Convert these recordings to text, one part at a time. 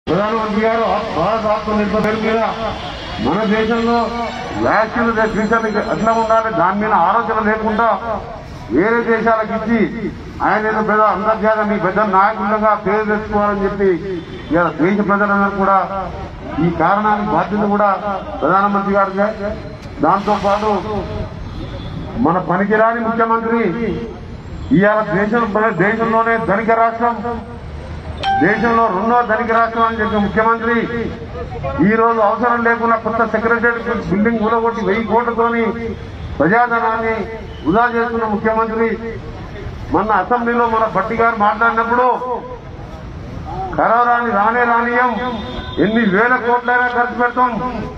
ప్రధానమంత్రి గారు భారత ఆత్మనిర్భర్ పేరు మీద మన దేశంలో వ్యాక్సిన్ ఫ్యూచర్ ఎట్లా ఉండాలి దాని మీద ఆలోచన లేకుండా వేరే దేశాలకు ఇచ్చి ఆయన ఏదో పెద్ద అంతర్జాతీయ మీ పెద్ద నాయకులుగా పేరు తెచ్చుకోవాలని చెప్పి ఇలా దేశ ప్రజలందరూ కూడా ఈ కారణానికి బాధ్యత కూడా ప్రధానమంత్రి గారికి దాంతో పాటు మన పనికిరాని ముఖ్యమంత్రి ఇవాళ దేశం దేశంలోనే ధనిక రాష్ట్రం దేశంలో రెండో ధనిక రాష్ట్రం అని చెప్పిన ముఖ్యమంత్రి ఈ రోజు అవసరం లేకుండా కొత్త సెక్రటరీ బిల్డింగ్ కూలగొట్టి వెయ్యి కోట్లతోని ప్రజాధనాన్ని వృధా చేస్తున్న ముఖ్యమంత్రి మొన్న అసెంబ్లీలో మన భట్టి గారు మాట్లాడినప్పుడు కరోనాని రానే రానియం ఎన్ని వేల కోట్లైనా ఖర్చు పెడతాం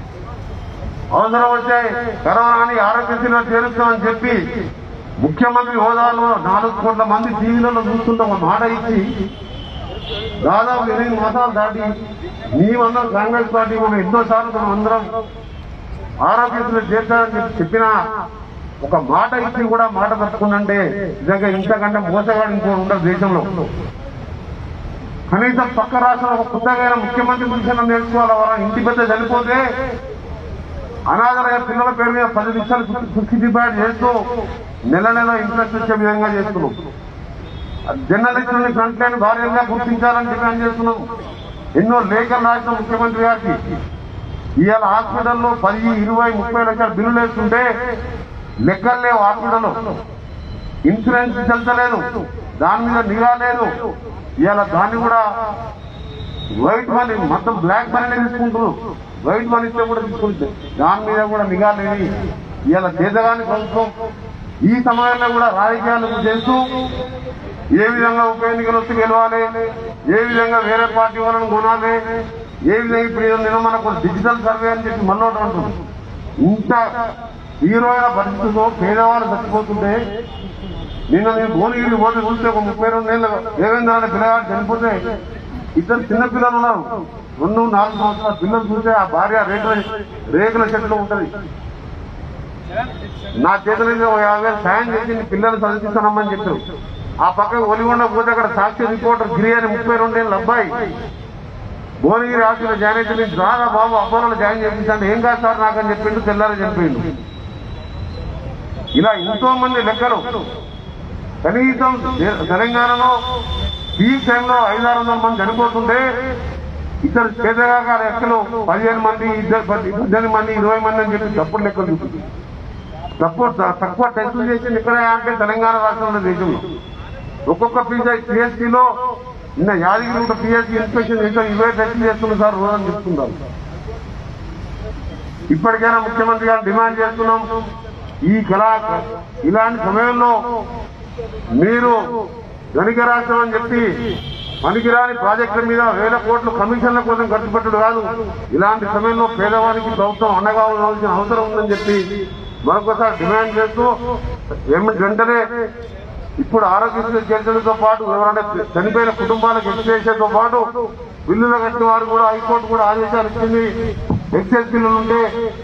అవసరం వస్తే కరోనాని ఆరోగ్యశ్రీలో చేరుస్తామని చెప్పి ముఖ్యమంత్రి హోదాలో నాలుగు కోట్ల మంది టీవీలలో చూస్తుంటే ఒక మాట ఇచ్చి దాదాపు ఎనిమిది మాసాలు దాటి మేమందరం కాంగ్రెస్ పార్టీ మనం ఎన్నోసార్లు మనం అందరం ఆరోగ్యశ్రీలో చేర్చాలని చెప్పి చెప్పిన ఒక మాట ఇచ్చి కూడా మాట తప్పుకుందంటే నిజంగా ఇంతకంటే మోసగాడు ఇంకో ఉండదు దేశంలో కనీసం పక్క రాష్ట్రంలో ఒక కొత్తగా ముఖ్యమంత్రి గురించి నేర్చుకోవాలి వారు ఇంటి పెద్ద చనిపోతే అనాథలైన పిల్లల పేరు మీద పది నిమిషాలు సుఖి డిబేట్ చేస్తూ నెల నెల ఇంట్రెస్ట్ వచ్చే విధంగా చేస్తున్నాం జర్నలిస్టులని ఫ్రంట్ లైన్ భార్యగా గుర్తించాలని డిమాండ్ చేస్తున్నాం ఎన్నో లేఖలు రాసిన ముఖ్యమంత్రి గారికి ఇవాళ హాస్పిటల్లో పది ఇరవై ముప్పై లక్షల బిల్లులు వేస్తుంటే లెక్కలు లేవు హాస్పిటల్లో ఇన్సూరెన్స్ చెల్తలేదు దాని మీద నిఘా లేదు ఇవాళ దాన్ని కూడా వైట్ మనీ మొత్తం బ్లాక్ మనీ తీసుకుంటున్నారు వైట్ మనీ ఇస్తే కూడా తీసుకుంటుంది దాని మీద కూడా నిఘా లేని ఇవాళ చేతగాని ప్రభుత్వం ఈ సమయంలో కూడా రాజకీయాలు చేస్తూ ఏ విధంగా ఉప ఎన్నికలు వచ్చి గెలవాలి ఏ విధంగా వేరే పార్టీ వాళ్ళని కొనాలి ఏ విధంగా ఇప్పుడు ఏదో నిన్న మనకు డిజిటల్ సర్వే అని చెప్పి మళ్ళీ ఒకటి అంటుంది ఇంత హీరోయిన పరిస్థితుల్లో పేదవాళ్ళు చచ్చిపోతుంటే నిన్న నేను భువనగిరి పోతే చూస్తే ఒక ముప్పై రెండు ఏళ్ళ దేవేంద్ర అనే పిల్లగాడు చనిపోతే ఇద్దరు చిన్న పిల్లలు ఉన్నారు రెండు నాలుగు సంవత్సరాల పిల్లలు చూస్తే ఆ భార్య రేకుల రేకుల చెట్లు ఉంటది నా చేతులకి ఒక యాభై వేలు సాయం చేసి నీ పిల్లలు చదివిస్తానమ్మని చెప్పారు ఆ పక్క ఒలిగొండ పోతే అక్కడ సాక్షి రిపోర్టర్ గిరి అని ముప్పై రెండేళ్ళ అబ్బాయి భువనగిరి హాస్పిటల్ జాయిన్ అయితే నేను బాగా బాబు అబ్బాయిలో జాయిన్ చేయించాను ఏం కాదు సార్ నాకని చెప్పిండు తెల్లారి చనిపోయిండు ఇలా ఎంతో మంది లెక్కలు కనీసం తెలంగాణలో పీక్ టైంలో ఐదారు వందల మంది చనిపోతుంటే ఇద్దరు పేదగా లెక్కలు పదిహేను మంది ఇద్దరు పద్దెనిమిది మంది ఇరవై మంది అని చెప్పి తప్పుడు లెక్కలు చూపించింది తక్కువ తక్కువ టెస్టులు చేసింది ఇక్కడ అంటే తెలంగాణ రాష్ట్రంలో దేశంలో ఒక్కొక్క పిహెచ్సిలో నిన్న యాదగిరి కూడా పిహెచ్సి ఇన్స్పెక్షన్ చేసాం ఇవే టెస్టులు చేస్తున్నాం సార్ రోజని చెప్తున్నారు ఇప్పటికైనా ముఖ్యమంత్రి గారు డిమాండ్ చేస్తున్నాం ఈ కళా ఇలాంటి సమయంలో మీరు ధనిక రాష్ట్రం అని చెప్పి పనికిరాని ప్రాజెక్టుల మీద వేల కోట్లు కమిషన్ల కోసం ఖర్చు పెట్టడు కాదు ఇలాంటి సమయంలో పేదవానికి ప్రభుత్వం అండగా ఉండాల్సిన అవసరం ఉందని చెప్పి మరొకసారి డిమాండ్ చేస్తూ ఏమి- వెంటనే ఇప్పుడు ఆరోగ్యశ్రీ చేర్చడంతో పాటు ఎవరైనా చనిపోయిన కుటుంబాలకు ఎక్స్చేసేతో పాటు బిల్లులు కట్టిన వారు కూడా హైకోర్టు కూడా ఆదేశాలు ఇచ్చింది ఎక్సైజ్ బిల్లులు ఉంటే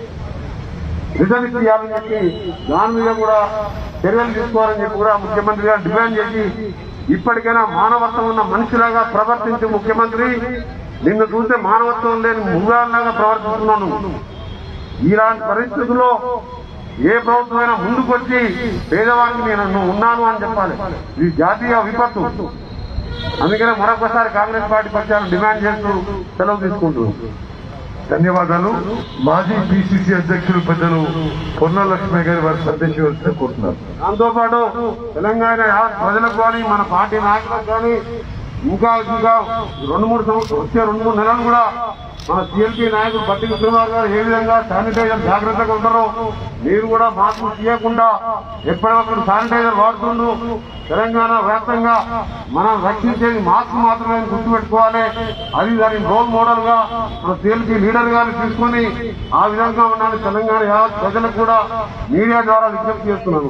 రిటర్న్ చేయాలని చెప్పి దాని మీద కూడా చర్యలు తీసుకోవాలని చెప్పి కూడా ముఖ్యమంత్రి గారు డిమాండ్ చేసి ఇప్పటికైనా మానవత్వం ఉన్న మనిషిలాగా ప్రవర్తించే ముఖ్యమంత్రి నిన్ను చూస్తే మానవత్వం లేని మృగాల్లాగా ప్రవర్తిస్తున్నాను ఇలాంటి పరిస్థితుల్లో ఏ ప్రభుత్వమైనా ముందుకొచ్చి పేదవారికి నేను నువ్వు ఉన్నాను అని చెప్పాలి ఇది జాతీయ విపత్తు అందుకనే మరొకసారి కాంగ్రెస్ పార్టీ పక్షాలు డిమాండ్ చేస్తూ సెలవు తీసుకుంటున్నాం ధన్యవాదాలు మాజీ పిసిసి అధ్యక్షులు పెద్దలు పొన్న లక్ష్మి గారి వారి సందేశం వస్తే కోరుతున్నారు దాంతో పాటు తెలంగాణ ప్రజలకు కానీ మన పార్టీ నాయకులకు కానీ ఇంకా ఇంకా రెండు మూడు సంవత్సరాలు వచ్చే రెండు మూడు నెలలు కూడా మన సిఎల్పీ నాయకుడు బట్టి విక్రమార్ గారు ఏ విధంగా శానిటైజర్ జాగ్రత్తగా ఉంటారో మీరు కూడా మాస్క్ తీయకుండా ఎప్పటికప్పుడు శానిటైజర్ వాడుతుండ్రు తెలంగాణ వ్యాప్తంగా మనం రక్షించేది మాస్క్ మాత్రమే అని గుర్తుపెట్టుకోవాలి అది దాని రోల్ మోడల్ గా మన సిఎల్పీ లీడర్ గారిని తీసుకొని ఆ విధంగా ఉండాలి తెలంగాణ యావత్ ప్రజలకు కూడా మీడియా ద్వారా విజ్ఞప్తి చేస్తున్నాను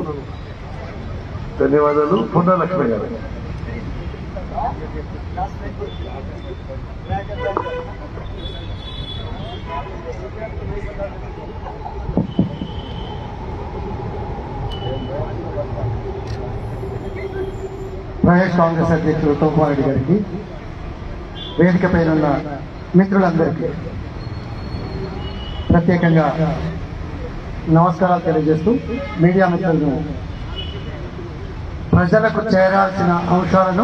ధన్యవాదాలు పొన్న లక్ష్మి గారు ప్రదేశ్ కాంగ్రెస్ అధ్యక్షులు ఉత్తమ్ కుమార్ రెడ్డి గారికి వేదిక పైన ఉన్న మిత్రులందరికీ ప్రత్యేకంగా నమస్కారాలు తెలియజేస్తూ మీడియా మిత్రులను ప్రజలకు చేరాల్సిన అంశాలను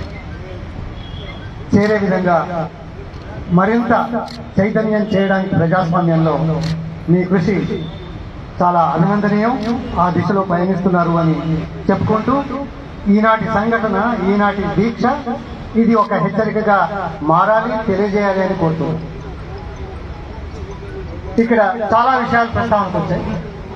చేరే విధంగా మరింత చైతన్యం చేయడానికి ప్రజాస్వామ్యంలో మీ కృషి చాలా అభినందనీయం ఆ దిశలో పయనిస్తున్నారు అని చెప్పుకుంటూ ఈనాటి సంఘటన ఈనాటి దీక్ష ఇది ఒక హెచ్చరికగా మారాలి తెలియజేయాలి అని కోరుతున్నాను ఇక్కడ చాలా విషయాలు ప్రస్తావనకు వచ్చాయి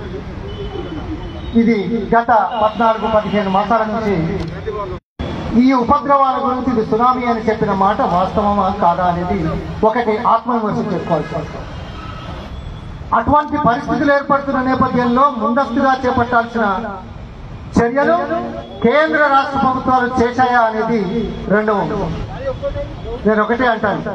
ఇది గత పద్నాలుగు పదిహేను మాసాల నుంచి ఈ ఉపద్రవాల గురించి ఇది సునామీ అని చెప్పిన మాట వాస్తవమా కాదా అనేది ఒకటి ఆత్మవిమర్శ చేసుకోవాల్సి వస్తుంది అటువంటి పరిస్థితులు ఏర్పడుతున్న నేపథ్యంలో ముందస్తుగా చేపట్టాల్సిన చర్యలు కేంద్ర రాష్ట్ర ప్రభుత్వాలు చేశాయా అనేది రెండవ అంశం. నేను ఒకటే అంటాను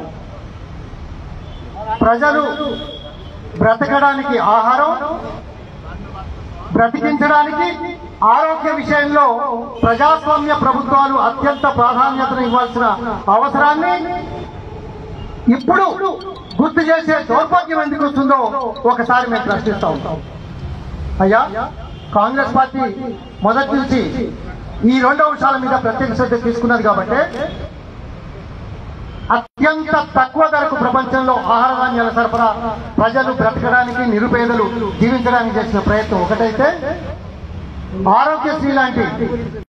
ప్రజలు బ్రతకడానికి ఆహారం బ్రతికించడానికి ఆరోగ్య విషయంలో ప్రజాస్వామ్య ప్రభుత్వాలు అత్యంత ప్రాధాన్యతను ఇవ్వాల్సిన అవసరాన్ని ఇప్పుడు గుర్తు చేసే దౌర్భాగ్యం ఎందుకు వస్తుందో ఒకసారి మేము ప్రశ్నిస్తా ఉంటాం అయ్యా కాంగ్రెస్ పార్టీ మొదటి నుంచి ఈ రెండు అంశాల మీద ప్రత్యేక శ్రద్ధ తీసుకున్నది కాబట్టి అత్యంత తక్కువ ధరకు ప్రపంచంలో ఆహార ధాన్యాల సరఫరా ప్రజలు బ్రతకడానికి నిరుపేదలు జీవించడానికి చేసిన ప్రయత్నం ఒకటైతే ఆరోగ్యశ్రీ లాంటి